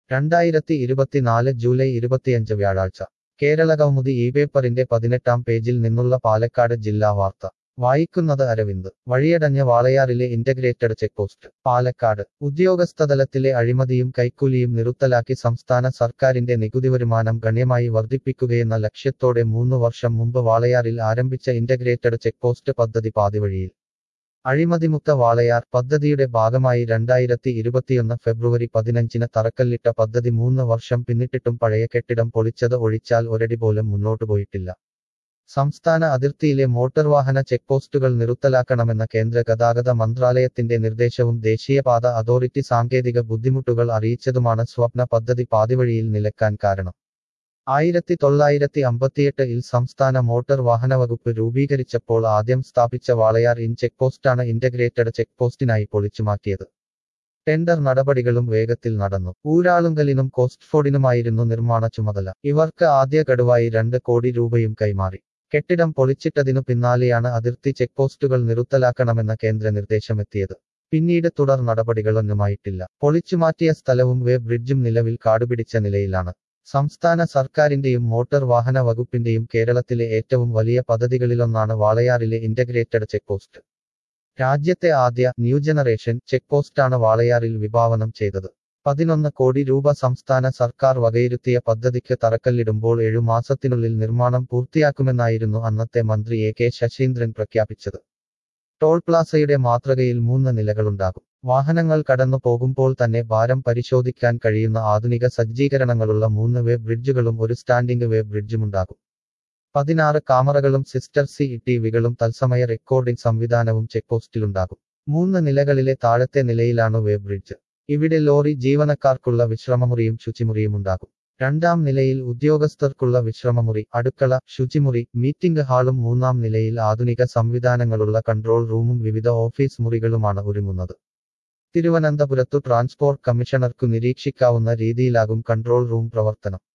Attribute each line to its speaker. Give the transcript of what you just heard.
Speaker 1: രണ്ടായിരത്തി ഇരുപത്തിനാല് ജൂലൈ ഇരുപത്തിയഞ്ച് വ്യാഴാഴ്ച കേരള കൗമുദി ഈ പേപ്പറിന്റെ പതിനെട്ടാം പേജിൽ നിന്നുള്ള പാലക്കാട് ജില്ലാ വാർത്ത വായിക്കുന്നത് അരവിന്ദ് വഴിയടഞ്ഞ വാളയാറിലെ ഇന്റഗ്രേറ്റഡ് ചെക്ക്പോസ്റ്റ് പാലക്കാട് ഉദ്യോഗസ്ഥതലത്തിലെ അഴിമതിയും കൈക്കൂലിയും നിറുത്തലാക്കി സംസ്ഥാന സർക്കാരിന്റെ നികുതി വരുമാനം ഗണ്യമായി വർദ്ധിപ്പിക്കുകയെന്ന ലക്ഷ്യത്തോടെ മൂന്ന് വർഷം മുമ്പ് വാളയാറിൽ ആരംഭിച്ച ഇന്റഗ്രേറ്റഡ് ചെക്ക്പോസ്റ്റ് പദ്ധതി പാതിവഴിയിൽ അഴിമതിമുക്ത വാളയാർ പദ്ധതിയുടെ ഭാഗമായി രണ്ടായിരത്തി ഇരുപത്തിയൊന്ന് ഫെബ്രുവരി പതിനഞ്ചിന് തറക്കല്ലിട്ട പദ്ധതി മൂന്ന് വർഷം പിന്നിട്ടിട്ടും പഴയ കെട്ടിടം പൊളിച്ചത് ഒഴിച്ചാൽ ഒരടി പോലും മുന്നോട്ടു പോയിട്ടില്ല സംസ്ഥാന അതിർത്തിയിലെ മോട്ടോർ വാഹന ചെക്ക്പോസ്റ്റുകൾ നിറുത്തലാക്കണമെന്ന കേന്ദ്ര ഗതാഗത മന്ത്രാലയത്തിന്റെ നിർദ്ദേശവും ദേശീയപാത അതോറിറ്റി സാങ്കേതിക ബുദ്ധിമുട്ടുകൾ അറിയിച്ചതുമാണ് സ്വപ്ന പദ്ധതി പാതിവഴിയിൽ നിലക്കാൻ കാരണം ആയിരത്തി തൊള്ളായിരത്തി അമ്പത്തിയെട്ട് ഇൽ സംസ്ഥാന മോട്ടോർ വാഹന വകുപ്പ് രൂപീകരിച്ചപ്പോൾ ആദ്യം സ്ഥാപിച്ച വാളയാർ ഇൻ ചെക്ക്പോസ്റ്റാണ് ഇന്റഗ്രേറ്റഡ് ചെക്ക്പോസ്റ്റിനായി പൊളിച്ചുമാറ്റിയത് ടെൻഡർ നടപടികളും വേഗത്തിൽ നടന്നു ഊരാളുങ്കലിനും കോസ്റ്റ്ഫോർഡിനുമായിരുന്നു നിർമ്മാണ ചുമതല ഇവർക്ക് ആദ്യ ഗഡുവായി രണ്ട് കോടി രൂപയും കൈമാറി കെട്ടിടം പൊളിച്ചിട്ടതിനു പിന്നാലെയാണ് അതിർത്തി ചെക്ക്പോസ്റ്റുകൾ നിറുത്തലാക്കണമെന്ന കേന്ദ്ര നിർദ്ദേശമെത്തിയത് പിന്നീട് തുടർ നടപടികളൊന്നുമായിട്ടില്ല പൊളിച്ചുമാറ്റിയ സ്ഥലവും വേ ബ്രിഡ്ജും നിലവിൽ കാടുപിടിച്ച നിലയിലാണ് സംസ്ഥാന സർക്കാരിന്റെയും മോട്ടോർ വാഹന വകുപ്പിന്റെയും കേരളത്തിലെ ഏറ്റവും വലിയ പദ്ധതികളിലൊന്നാണ് വാളയാറിലെ ഇന്റഗ്രേറ്റഡ് ചെക്ക്പോസ്റ്റ് രാജ്യത്തെ ആദ്യ ന്യൂ ജനറേഷൻ ചെക്ക്പോസ്റ്റാണ് വാളയാറിൽ വിഭാവനം ചെയ്തത് പതിനൊന്ന് കോടി രൂപ സംസ്ഥാന സർക്കാർ വകയിരുത്തിയ പദ്ധതിക്ക് തറക്കല്ലിടുമ്പോൾ ഏഴു മാസത്തിനുള്ളിൽ നിർമ്മാണം പൂർത്തിയാക്കുമെന്നായിരുന്നു അന്നത്തെ മന്ത്രി എ കെ ശശീന്ദ്രൻ പ്രഖ്യാപിച്ചത് ടോൾ പ്ലാസയുടെ മാതൃകയിൽ മൂന്ന് നിലകളുണ്ടാകും വാഹനങ്ങൾ കടന്നു പോകുമ്പോൾ തന്നെ ഭാരം പരിശോധിക്കാൻ കഴിയുന്ന ആധുനിക സജ്ജീകരണങ്ങളുള്ള മൂന്ന് വേ ബ്രിഡ്ജുകളും ഒരു സ്റ്റാൻഡിംഗ് വേ ബ്രിഡ്ജുമുണ്ടാകും പതിനാറ് കാമറകളും സിസ്റ്റർ സി ടിവികളും തത്സമയ റെക്കോർഡിംഗ് സംവിധാനവും ചെക്ക്പോസ്റ്റിലുണ്ടാകും മൂന്ന് നിലകളിലെ താഴത്തെ നിലയിലാണ് വേ ബ്രിഡ്ജ് ഇവിടെ ലോറി ജീവനക്കാർക്കുള്ള വിശ്രമമുറിയും ശുചിമുറിയും ഉണ്ടാകും രണ്ടാം നിലയിൽ ഉദ്യോഗസ്ഥർക്കുള്ള വിശ്രമമുറി അടുക്കള ശുചിമുറി മീറ്റിംഗ് ഹാളും മൂന്നാം നിലയിൽ ആധുനിക സംവിധാനങ്ങളുള്ള കൺട്രോൾ റൂമും വിവിധ ഓഫീസ് മുറികളുമാണ് ഒരുങ്ങുന്നത് തിരുവനന്തപുരത്തു ട്രാൻസ്പോർട്ട് കമ്മീഷണർക്കു നിരീക്ഷിക്കാവുന്ന രീതിയിലാകും കൺട്രോൾ റൂം പ്രവർത്തനം